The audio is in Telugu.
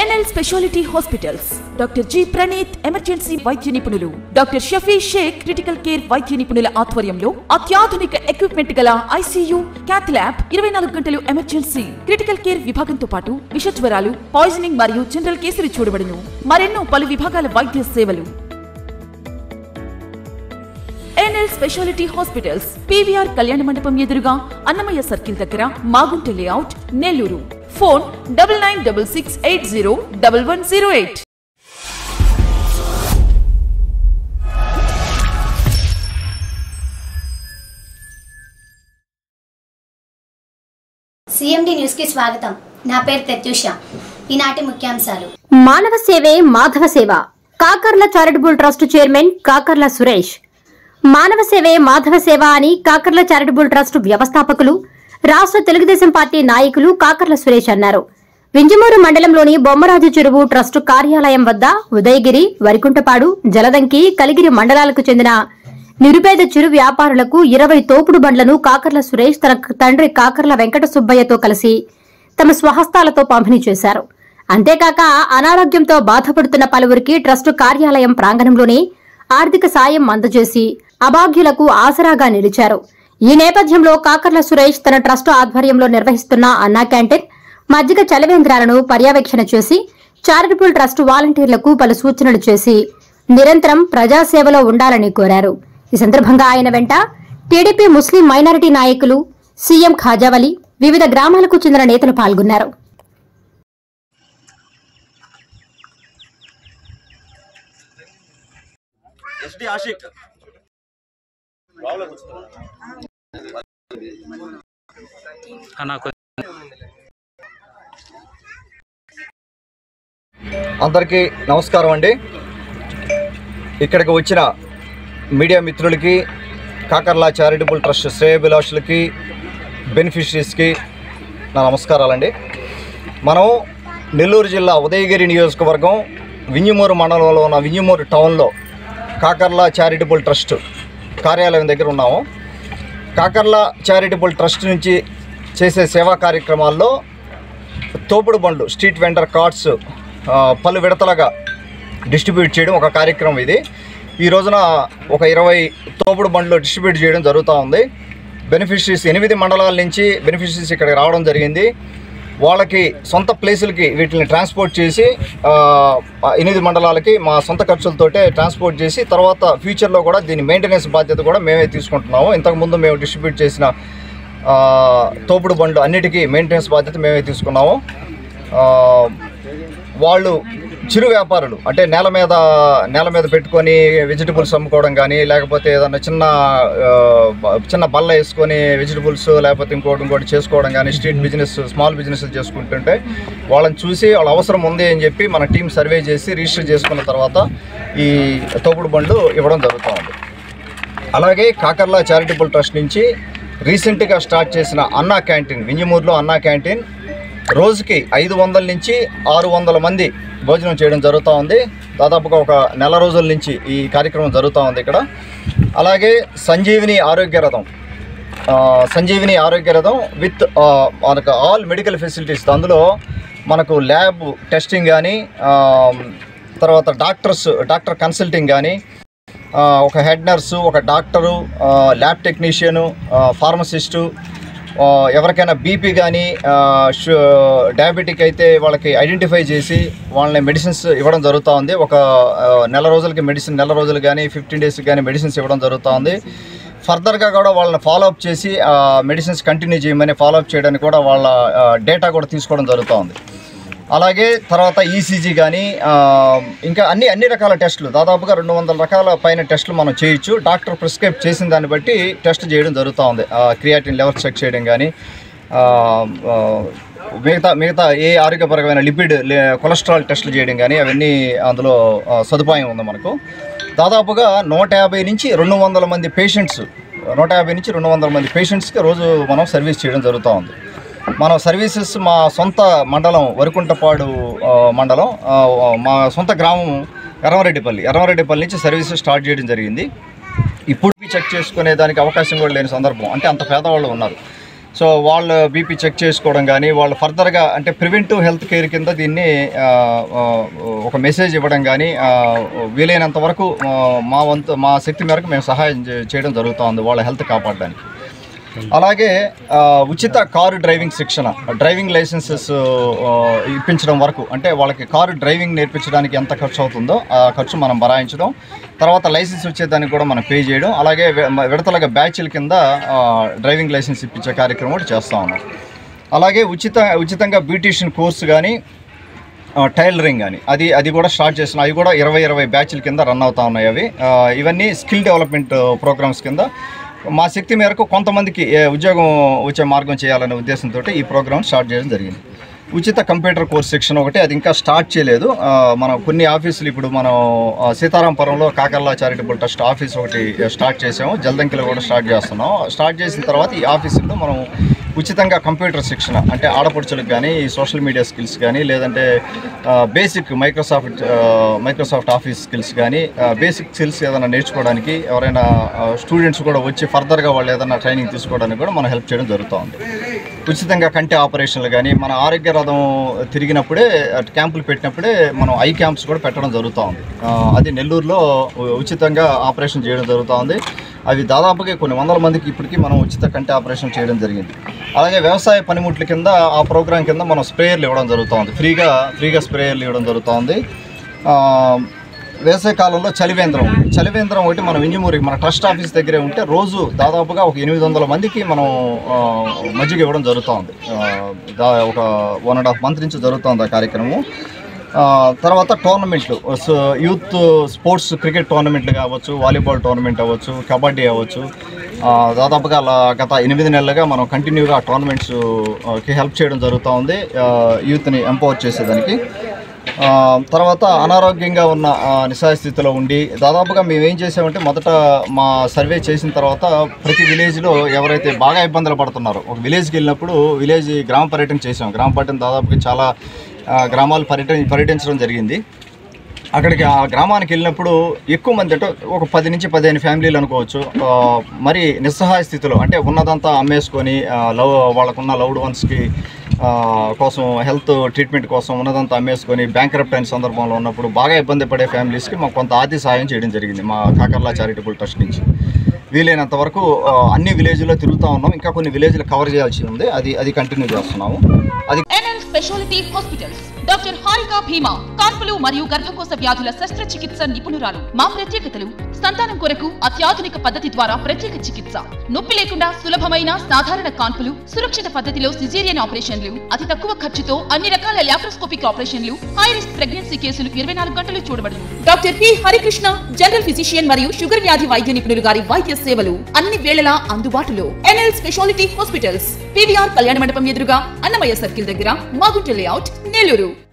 NL specialty hospitals doctor G Praneeth emergency వైద్య నిపుణులు doctor Shafi Sheikh critical care వైద్య నిపుణుల ఆధ్వర్యంలో అత్యాధునిక ఎక్విప్మెంట్ గల ఐసీయూ క్యాత్ ల్యాబ్ ఇరవై నాలుగు గంటలు ఎమర్జెన్సీ క్రిటికల్ కేర్ విభాగంతో పాటు విష జ్వరాలు పాయిజనింగ్ మరియు జనరల్ కేసులు చూడబడును మరెన్నో పలు విభాగాల వైద్య సేవలు ఎన్ఎల్ స్పెషాలిటీ హాస్పిటల్స్ పీవీఆర్ కళ్యాణ మండపం ఎదురుగా అన్నమయ్య సర్కిల్ దగ్గర Magunta layout Nellore phone double nine double six eight zero double one zero eight CMD news కి స్వాగతం నా పేరు ప్రత్యూష ఈనాటి ముఖ్యాంశాలు మానవ సేవే మాధవ సేవ Kakarla charitable trust chairman Kakarla Suresh మానవ సేవే మాధవ సేవ అని కాకర్ల చారిటబుల్ ట్రస్ట్ వ్యవస్థాపకులు రాష్ట్ర తెలుగుదేశం పార్టీ నాయకులు కాకర్ల సురేష్ అన్నారు వింజమూరు మండలంలోని బొమ్మరాజు చెరువు ట్రస్టు కార్యాలయం వద్ద ఉదయగిరి వరికుంటపాడు జలదంకి కలిగిరి మండలాలకు చెందిన నిరుపేద చిరు వ్యాపారులకు ఇరవై తోపుడు బండ్లను కాకర్ల సురేష్ తన తండ్రి కాకర్ల వెంకట సుబ్బయ్యతో కలిసి తమ స్వహస్తాలతో పంపిణీ చేశారు అంతేకాక అనారోగ్యంతో బాధపడుతున్న పలువురికి ట్రస్టు కార్యాలయం ప్రాంగణంలోనే ఆర్థిక సాయం అందజేసి అభాగ్యులకు ఆసరాగా నిలిచారు ఈ నేపథ్యంలో కాకర్ల సురేష్ తన ట్రస్టు ఆధ్వర్యంలో నిర్వహిస్తున్న అన్నా క్యాంటీన్ మజ్జిగ చలవేంద్రాలను పర్యవేక్షణ చేసి చారిటబుల్ ట్రస్ట్ వాలంటీర్లకు పలు సూచనలు చేసి నిరంతరం ప్రజాసేవలో ఉండాలని కోరారు ఈ సందర్భంగా ఆయన వెంట టీడీపీ ముస్లిం మైనారిటీ నాయకులు సీఎం ఖాజావలి వివిధ గ్రామాలకు చెందిన నేతలు పాల్గొన్నారు ఎస్డి ఆషిక్ అందరికీ నమస్కారం అండి ఇక్కడికి వచ్చిన మీడియా మిత్రులకి కాకర్లా చారిటబుల్ ట్రస్ట్ శ్రేయభిలాషులకి బెనిఫిషరీస్కి నా నమస్కారాలండి మనం నెల్లూరు జిల్లా ఉదయగిరి నియోజకవర్గం వింజమూరు మండలంలో ఉన్న వింజమూరు టౌన్లో కాకర్లా చారిటబుల్ ట్రస్ట్ కార్యాలయం దగ్గర ఉన్నాము కాకర్లా చారిటబుల్ ట్రస్ట్ నుంచి చేసే సేవా కార్యక్రమాల్లో తోపుడు బండ్లు స్ట్రీట్ వెండర్ కార్డ్స్ ఆ, పలు విడతలుగా డిస్ట్రిబ్యూట్ చేయడం ఒక కార్యక్రమం ఇది ఈ రోజున ఒక ఇరవై తోపుడు బండ్లు డిస్ట్రిబ్యూట్ చేయడం జరుగుతూ ఉంది బెనిఫిషరీస్ ఎనిమిది మండలాల నుంచి బెనిఫిషరీస్ ఇక్కడికి రావడం జరిగింది వాళ్ళకి సొంత ప్లేసులకి వీటిని ట్రాన్స్పోర్ట్ చేసి ఆ, ఆ ఎనిమిది మండలాలకి మా సొంత ఖర్చులతోటే ట్రాన్స్పోర్ట్ చేసి తర్వాత ఫ్యూచర్లో కూడా దీని మెయింటెనెన్స్ బాధ్యత కూడా మేమే తీసుకుంటున్నాము ఇంతకుముందు మేము డిస్ట్రిబ్యూట్ చేసిన ఆ, తోపుడు బండ్లు అన్నిటికీ మెయింటెనెన్స్ బాధ్యత మేమే తీసుకున్నాము ఆ, వాళ్ళు చిరు వ్యాపారులు అంటే నేల మీద నేల మీద పెట్టుకొని వెజిటబుల్స్ అమ్ముకోవడం కానీ లేకపోతే ఏదన్నా చిన్న ఆ, బ- చిన్న బల్ల వేసుకొని వెజిటబుల్స్ లేకపోతే ఇంకోటి ఇంకోటి చేసుకోవడం కానీ స్ట్రీట్ బిజినెస్ స్మాల్ బిజినెస్ చేసుకుంటుంటే వాళ్ళని చూసి వాళ్ళ అవసరం ఉంది అని చెప్పి మన టీం సర్వే చేసి రిజిస్టర్ చేసుకున్న తర్వాత ఈ తోపుడు బండ్లు ఇవ్వడం జరుగుతూ ఉంది అలాగే కాకర్లా చారిటబుల్ ట్రస్ట్ నుంచి రీసెంట్గా స్టార్ట్ చేసిన అన్నా క్యాంటీన్ వింజమూరులో అన్నా క్యాంటీన్ రోజుకి ఐదు వందల నుంచి ఆరు వందల మంది భోజనం చేయడం జరుగుతూ ఉంది దాదాపుగా ఒక నెల రోజుల నుంచి ఈ కార్యక్రమం జరుగుతూ ఉంది ఇక్కడ అలాగే సంజీవిని ఆరోగ్య రథం ఆ, సంజీవిని ఆరోగ్య రథం విత్ ఆ, మనకు ఆల్ మెడికల్ ఫెసిలిటీస్ అందులో మనకు ల్యాబ్ టెస్టింగ్ కానీ ఆ, తర్వాత డాక్టర్స్ డాక్టర్ కన్సల్టింగ్ కానీ ఆ, ఒక హెడ్ నర్సు ఒక డాక్టరు ఆ, ల్యాబ్ టెక్నీషియను ఆ, ఫార్మసిస్టు ఆ, ఎవరికైనా బీపీ కానీ డయాబెటిక్ అయితే వాళ్ళకి ఐడెంటిఫై చేసి వాళ్ళని మెడిసిన్స్ ఇవ్వడం జరుగుతూ ఉంది ఒక ఆ, నెల రోజులకి మెడిసిన్ నెల రోజులు కానీ ఫిఫ్టీన్ డేస్కి కానీ మెడిసిన్స్ ఇవ్వడం జరుగుతూ ఉంది ఫర్దర్గా కూడా వాళ్ళని ఫాలో అప్ చేసి మెడిసిన్స్ కంటిన్యూ చేయమని ఫాలో అప్ చేయడానికి కూడా వాళ్ళ డేటా కూడా తీసుకోవడం జరుగుతూ ఉంది అలాగే తర్వాత ఈసీజీ కానీ ఇంకా అన్ని అన్ని రకాల టెస్టులు దాదాపుగా రెండు వందల రకాల పైన టెస్టులు మనం చేయొచ్చు డాక్టర్ ప్రిస్క్రైబ్ చేసిన దాన్ని బట్టి టెస్ట్ చేయడం జరుగుతూ ఉంది క్రియాటిన్ లెవెల్ చెక్ చేయడం కానీ ఆ, ఆ, మిగతా మిగతా ఏ ఆరోగ్యపరమైన లిపిడ్ లే- కొలెస్ట్రాల్ టెస్టులు చేయడం కానీ అవన్నీ అందులో ఆ, సదుపాయం ఉంది మనకు దాదాపుగా నూట యాభై నుంచి రెండు వందల మంది పేషెంట్స్ నూట యాభై నుంచి రెండు వందల మంది పేషెంట్స్కి రోజు మనం సర్వీస్ చేయడం జరుగుతూ ఉంది మనం సర్వీసెస్ మా సొంత మండలం వరికుంటపాడు ఆ, మండలం ఆ, మా సొంత గ్రామం ఎర్రమరెడ్డిపల్లి ఎర్రమరెడ్డిపల్లి నుంచి సర్వీసెస్ స్టార్ట్ చేయడం జరిగింది ఇప్పుడు చెక్ చేసుకునే దానికి అవకాశం కూడా లేని సందర్భం అంటే అంత పేదవాళ్ళు ఉన్నారు సో వాళ్ళ బీపీ చెక్ చేసుకోవడం కానీ వాళ్ళు ఫర్దర్గా అంటే ప్రివెంటివ్ హెల్త్ కేర్ కింద దీన్ని ఆ, ఆ, ఒక మెసేజ్ ఇవ్వడం కానీ ఆ, వీలైనంత వరకు ఆ, మా వంతు మా శక్తి మేరకు మేము సహాయం చే- చేయడం జరుగుతుంది వాళ్ళ హెల్త్ కాపాడడానికి అలాగే ఆ, ఉచిత కారు డ్రైవింగ్ శిక్షణ డ్రైవింగ్ లైసెన్సెస్ ఆ, ఇప్పించడం వరకు అంటే వాళ్ళకి కారు డ్రైవింగ్ నేర్పించడానికి ఎంత ఖర్చు అవుతుందో ఆ ఖర్చు మనం భరాయించడం తర్వాత లైసెన్స్ వచ్చేదానికి కూడా మనం పే చేయడం అలాగే వె- విడతలుగా బ్యాచ్ల కింద ఆ, డ్రైవింగ్ లైసెన్స్ ఇప్పించే కార్యక్రమం కూడా చేస్తూ ఉన్నాం అలాగే ఉచిత ఉచితంగా బ్యూటీషియన్ కోర్సు కానీ ఆ, టైలరింగ్ అని అది అది కూడా స్టార్ట్ చేసిన అవి కూడా ఇరవై ఇరవై బ్యాచ్ల కింద రన్ అవుతా ఉన్నాయి అవి ఆ, ఇవన్నీ స్కిల్ డెవలప్మెంట్ ప్రోగ్రామ్స్ కింద మా శక్తి మేరకు కొంతమందికి ఏ, ఉద్యోగం వచ్చే మార్గం చేయాలనే ఉద్దేశంతో ఈ ప్రోగ్రామ్ స్టార్ట్ చేయడం జరిగింది ఉచిత కంప్యూటర్ కోర్స్ శిక్షణ ఒకటి అది ఇంకా స్టార్ట్ చేయలేదు ఆ, మనం కొన్ని ఆఫీసులు ఇప్పుడు మనం ఆ, సీతారాంపురంలో కాకర్లా చారిటబుల్ ట్రస్ట్ ఆఫీస్ ఒకటి స్టార్ట్ చేసాము జల్దంకిలో కూడా స్టార్ట్ చేస్తున్నాం స్టార్ట్ చేసిన తర్వాత ఈ ఆఫీసుల్లో మనం ఉచితంగా కంప్యూటర్ శిక్షణ అంటే ఆడపడుచులకు కానీ ఈ సోషల్ మీడియా స్కిల్స్ కానీ లేదంటే basic Microsoft Microsoft office skills కానీ బేసిక్ స్కిల్స్ ఏదైనా నేర్చుకోవడానికి ఎవరైనా స్టూడెంట్స్ కూడా వచ్చి ఫర్దర్గా వాళ్ళు ఏదైనా ట్రైనింగ్ తీసుకోవడానికి కూడా మనం హెల్ప్ చేయడం జరుగుతుంది ఉచితంగా కంటి ఆపరేషన్లు కానీ మన ఆరోగ్య రథం తిరిగినప్పుడే అటు క్యాంపులు పెట్టినప్పుడే మనం ఐ క్యాంప్స్ కూడా పెట్టడం జరుగుతూ ఉంది ఆ, అది నెల్లూరులో ఉ- ఉచితంగా ఆపరేషన్ చేయడం జరుగుతూ ఉంది అవి దాదాపుగా కొన్ని వందల మందికి ఇప్పటికీ మనం ఉచిత కంటి ఆపరేషన్ చేయడం జరిగింది అలాగే వ్యవసాయ పనిముట్ల కింద ఆ ప్రోగ్రాం కింద మనం స్ప్రేయర్లు ఇవ్వడం జరుగుతూ ఉంది ఫ్రీగా ఫ్రీగా స్ప్రేయర్లు ఇవ్వడం జరుగుతూ ఉంది ఆ, వేసవి కాలంలో చలివేంద్రం చలివేంద్రం ఒకటి మనం ఇంజమూరి మన ట్రస్ట్ ఆఫీస్ దగ్గరే ఉంటే రోజు దాదాపుగా ఒక ఎనిమిది వందల మందికి మనం ఆ, మజ్జిగ ఇవ్వడం జరుగుతూ ఉంది ఆ, దా ఒక వన్ అండ్ హాఫ్ మంత్ నుంచి జరుగుతుంది ఆ కార్యక్రమం ఆ, తర్వాత టోర్నమెంట్లు సో యూత్ స్పోర్ట్స్ క్రికెట్ టోర్నమెంట్లు కావచ్చు వాలీబాల్ టోర్నమెంట్ అవ్వచ్చు కబడ్డీ అవ్వచ్చు ఆ, దాదాపుగా అలా గత ఎనిమిది నెలలుగా మనం కంటిన్యూగా టోర్నమెంట్స్ ఆ, కి హెల్ప్ చేయడం జరుగుతూ ఉంది ఆ, యూత్ని ఎంపవర్ చేసేదానికి ఆ, తర్వాత అనారోగ్యంగా ఉన్న ఆ, నిస్సహాయ స్థితిలో ఉండి దాదాపుగా మేము ఏం చేసామంటే మొదట మా సర్వే చేసిన తర్వాత ప్రతి విలేజ్లో ఎవరైతే బాగా ఇబ్బందులు పడుతున్నారో ఒక విలేజ్కి వెళ్ళినప్పుడు విలేజ్ గ్రామ పర్యటన చేసాం గ్రామ పర్యటన దాదాపుగా చాలా ఆ, గ్రామాలు పర్యటన పర్యటించడం జరిగింది అక్కడికి ఆ గ్రామానికి వెళ్ళినప్పుడు ఎక్కువ మంది అంటే ఒక పది నుంచి పదిహేను ఫ్యామిలీలు అనుకోవచ్చు ఆ, మరి నిస్సహాయ స్థితిలో అంటే ఉన్నదంతా అమ్మేసుకొని ఆ, లవ్ వాళ్ళకున్న లవ్డ్ వన్స్కి ఆ, కోసం హెల్త్ ట్రీట్మెంట్ కోసం ఉన్నదంతా అమ్మేసుకొని బ్యాంక్ అయిన సందర్భంలో ఉన్నప్పుడు బాగా ఇబ్బంది పడే ఫ్యామిలీస్కి మాకు కొంత ఆర్థిక సహాయం చేయడం జరిగింది మా కాకర్లా చారిటబుల్ ట్రస్ట్ నుంచి వీలైనంత వరకు ఆ, అన్ని విలేజ్లో తిరుగుతూ ఉన్నాం ఇంకా కొన్ని విలేజ్లు కవర్ చేయాల్సి ఉంది అది అది కంటిన్యూ చేస్తున్నాము అది N L specialty hospitals doctor Harika Bheema కాన్పులు మరియు గర్భకోశ వ్యాధుల శస్త్రచికిత్స నిపుణురాలు మా ప్రత్యేకతలు సంతానం కొరకు అత్యాధునిక పద్ధతి ద్వారా ప్రత్యేక చికిత్స నొప్పి లేకుండా సులభమైన సాధారణ కాన్పులు సురక్షిత పద్ధతిలో సిజేరియన్ ఆపరేషన్లు అతి తక్కువ ఖర్చుతో అన్ని రకాల లాప్రోస్కోపిక్ ఆపరేషన్లు హై రిస్క్ ప్రెగ్నెన్సీ కేసులు ఇరవై నాలుగు గంటలు చూడబడును doctor P Harikrishna general physician మరియు షుగర్ వ్యాధి వైద్య నిపుణులు గారి వైద్య సేవలు అన్ని వేళలా అందుబాటులో ఎన్ఎల్ స్పెషాలిటీ హాస్పిటల్స్ పివిఆర్ కళ్యాణ మండపం ఎదురుగా అన్నమయ్య సర్కిల్ దగ్గర మాగుంట లేఅవుట్ నెల్లూరు